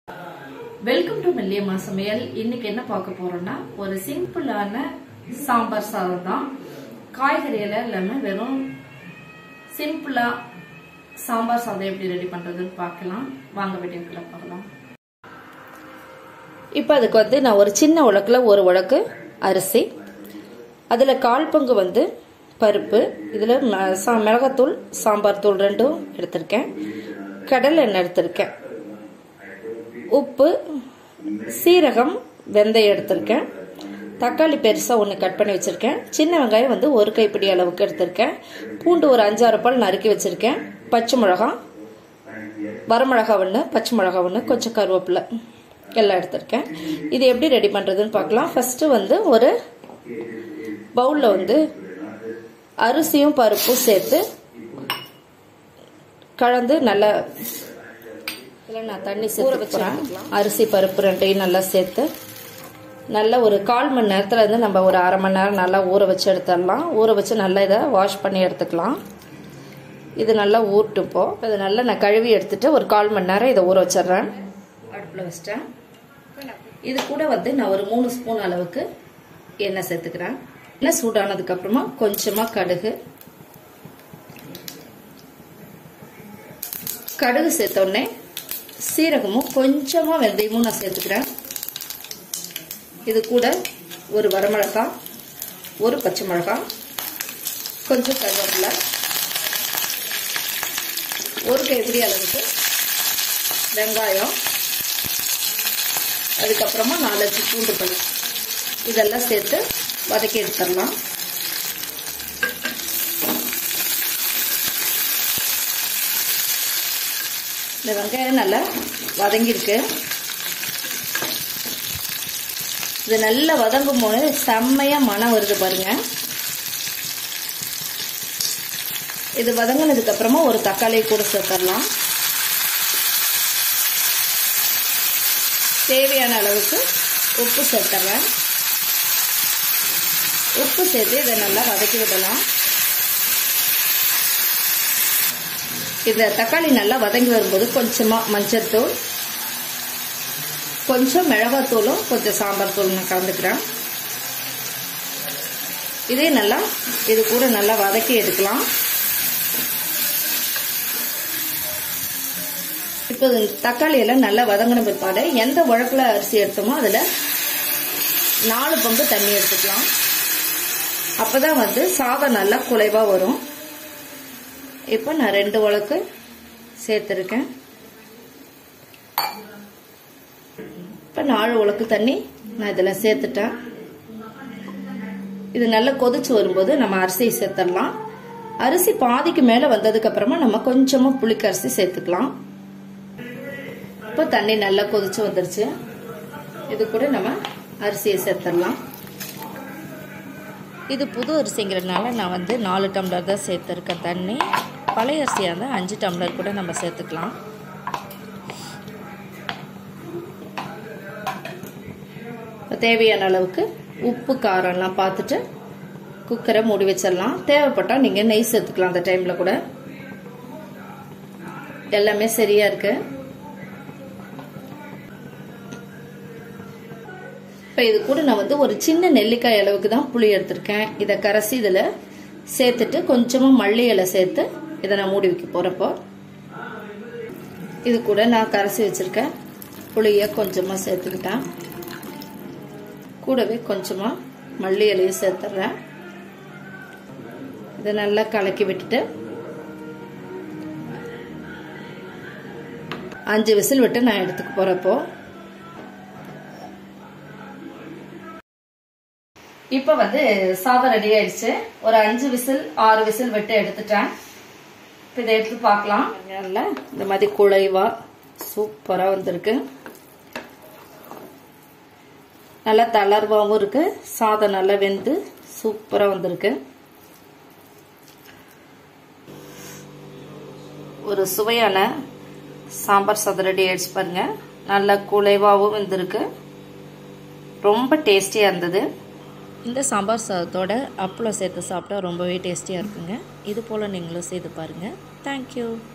welcome to மெல்லியம்மா சமையல் இன்னைக்கு என்ன பார்க்க போறோம்னா ஒரு சிம்பிளான சாம்பார் சாதம் தான் காய்கறி எல்லாம் இல்லாம வெறும் சிம்பிளா சாம்பார் சாதம் எப்படி ரெடி பண்றதுன்னு பார்க்கலாம் வாங்க வீடியோக்குள்ள பார்க்கலாம் இப்போ அதுக்கு வந்து நான் ஒரு சின்ன உலக்கில் ஒரு உலக்கு அரிசி அதில் கால் பங்கு வந்து பருப்பு இதில் மிளகாத்தூள் சாம்பார் தூள் ரெண்டும் எடுத்திருக்கேன் கடலை எண்ணெய் எடுத்திருக்கேன் உப்பு சீரகம் வெந்தயம் எடுத்திருக்கேன் தக்காளி பெருசாக ஒன்று கட் பண்ணி வச்சுருக்கேன் சின்ன வெங்காயம் வந்து ஒரு கைப்பிடி அளவுக்கு எடுத்திருக்கேன் பூண்டு ஒரு அஞ்சாறு பால் நறுக்கி வச்சுருக்கேன் பச்சை மிளகா வரமிளகா ஒன்று பச்சை மிளகா ஒன்று கொஞ்சம் கருவேப்பிலை எல்லாம் எடுத்திருக்கேன் இது எப்படி ரெடி பண்ணுறதுன்னு பார்க்கலாம் ஃபஸ்ட்டு வந்து ஒரு பவுலில் வந்து அரிசியும் பருப்பும் சேர்த்து கலந்து நல்லா இதில் நான் தண்ணி சேர்த்து வச்சுறேன் அரிசி பருப்பு ரெண்டையும் நல்லா சேர்த்து நல்லா ஒரு கால் மணி நேரத்தில் இருந்து நம்ம ஒரு அரை மணி நேரம் நல்லா ஊற வச்சு எடுத்துடலாம் ஊற வச்சு நல்லா இதை வாஷ் பண்ணி எடுத்துக்கலாம் இது நல்லா ஊறட்டுப்போ இதை நல்லா நான் கழுவி எடுத்துட்டு ஒரு கால் மணி நேரம் இதை ஊற வச்சிடுறேன் அடுப்பில் வச்சிட்டேன் இது கூட வந்து நான் ஒரு மூணு ஸ்பூன் அளவுக்கு எண்ணெய் சேர்த்துக்கிறேன் எண்ணெய் சூடானதுக்கு அப்புறமா கொஞ்சமா கடுகு கடுகு சேர்த்தோடனே சீரகமும் கொஞ்சமா வெந்தயமும் நான் சேர்த்துக்கிறேன் இது கூட ஒரு வரமிளகாய் ஒரு பச்சை மிளகாய் கொஞ்சம் கருவேப்பிலை ஒரு கைப்பிடி அளவுக்கு வெங்காயம் அதுக்கப்புறமா நாலஞ்சு பூண்டு பழம் இதெல்லாம் சேர்த்து வதக்கி எடுத்துடலாம் இந்த வெங்காயம் நல்லா வதங்கியிருக்கு இது நல்லா வதங்கும் போது செம்மையா மனம் வருது பாருங்க இது வதங்கினதுக்கு அப்புறமா ஒரு தக்காளி கூட சேர்த்துடலாம் தேவையான அளவுக்கு உப்பு சேர்த்துறேன் உப்பு சேர்த்து இதை நல்லா வதக்கி விடலாம் இந்த தக்காளி நல்லா வதங்கி வரும்போது கொஞ்சமாக மஞ்சத்தூள் கொஞ்சம் மிளகாத்தூளும் கொஞ்சம் சாம்பார் தூள் நான் கலந்துக்கிறேன் இதே நல்லா இது கூட நல்லா வதக்கி எடுக்கலாம் இப்போ தக்காளி எல்லாம் நல்லா வதங்கின பிற்பாடு எந்த உழக்கில் அரிசி எடுத்தோமோ அதில் நாலு பங்கு தண்ணி எடுத்துக்கலாம் அப்போதான் வந்து சாதம் நல்லா குலைவாக வரும் இப்போ நான் ரெண்டு உலக்கு சேர்த்துருக்கேன் இப்போ நாலு உலக்கு தண்ணி நான் இதில் சேர்த்துட்டேன் இது நல்லா கொதிச்சு வரும்போது நம்ம அரிசியை சேர்த்துடலாம் அரிசி பாதிக்கு மேலே வந்ததுக்கு அப்புறமா நம்ம கொஞ்சமாக புளிக்கரிசி சேர்த்துக்கலாம் இப்போ தண்ணி நல்லா கொதிச்சு வந்துருச்சு இது கூட நம்ம அரிசியை சேர்த்துடலாம் இது புது அரிசிங்கிறதுனால நான் வந்து நாலு டம்ளர் தான் சேர்த்துருக்கேன் தண்ணி பழைய அரிசியாக இருந்தால் அஞ்சு டம்ளர் கூட நம்ம சேர்த்துக்கலாம் தேவையான அளவுக்கு உப்பு காரம்லாம் பார்த்துட்டு குக்கரை மூடி வச்சிடலாம் தேவைப்பட்டால் நீங்கள் நெய் சேர்த்துக்கலாம் அந்த டைமில் கூட எல்லாமே சரியாக இருக்குது இப்போ இது கூட நான் வந்து ஒரு சின்ன நெல்லிக்காய் அளவுக்கு தான் புளி எடுத்திருக்கேன் இதை கரைசி இதில் சேர்த்துட்டு கொஞ்சமாக மல்லி இலை சேர்த்து இதை நான் மூடி வைக்க போகிறப்போ இது கூட நான் கரைசி வச்சுருக்கேன் புளியை கொஞ்சமாக சேர்த்துக்கிட்டேன் கூடவே கொஞ்சமாக மல்லி இலையை சேர்த்துட்றேன் இதை நல்லா கலக்கி விட்டுட்டு அஞ்சு விசில் விட்டு நான் எடுத்துக்க போகிறப்போ இப்போ வந்து சாதம் ரெடி ஆயிடுச்சு ஒரு அஞ்சு விசில் ஆறு விசில் விட்டு எடுத்துட்டேன் இப்போ இதை எடுத்து பார்க்கலாம் நல்லா இந்த மாதிரி குழைவா சூப்பராக வந்திருக்கு நல்லா தளர்வாகவும் இருக்கு சாதம் நல்லா வெந்து சூப்பராக வந்திருக்கு ஒரு சுவையான சாம்பார் சாதம் ரெடி ஆயிடுச்சு பாருங்க நல்லா குழைவாகவும் வந்திருக்கு ரொம்ப டேஸ்டியாக இருந்தது இந்த சாம்பார் சாதத்தோட அப்பளம் சேர்த்து சாப்பிட்டா ரொம்பவே டேஸ்டியாக இருக்குங்க இது போல் நீங்களும் செய்து பாருங்கள் தேங்க்யூ